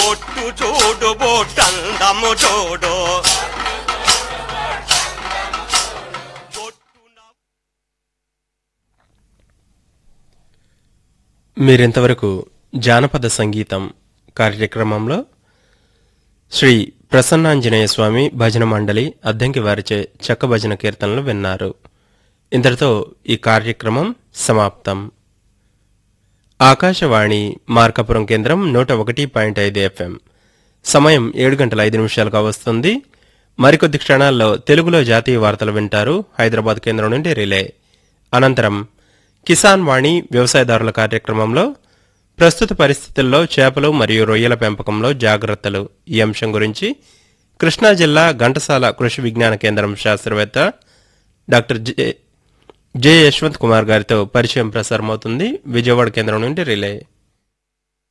బొట్టు చూడు బొట్టందము చూడు బొట్టున మీరింతవరకు జానపద సంగీతం కార్యక్రమంలో శ్రీ ప్రసన్నాంజనేయ స్వామి భజన మండలి అద్దంకి వారిచే చెక్క భజన కీర్తనలు విన్నారు ఇంతటితో ఈ కార్యక్రమం సమాప్తం ఆకాశవాణి మార్కాపురం కేంద్రం నూట ఒకటి పాయింట్ ఐదు ఎఫ్ఎం సమయం ఏడు గంటల ఐదు నిమిషాలుగా వస్తుంది మరికొద్ది క్షణాల్లో తెలుగులో జాతీయ వార్తలు వింటారు హైదరాబాద్ కేంద్రం నుండి రిలే అనంతరం కిసాన్ వాణి వ్యవసాయదారుల కార్యక్రమంలో ప్రస్తుత పరిస్థితుల్లో చేపలు మరియు రొయ్యల పెంపకంలో జాగ్రత్తలు ఈ అంశం గురించి కృష్ణా జిల్లా ఘంటసాల కృషి విజ్ఞాన కేంద్రం శాస్త్రవేత్త doctor J J Yashwant Kumar గారితో పరిచయం ప్రసారమవుతుంది విజయవాడ కేంద్రం నుండి రిలే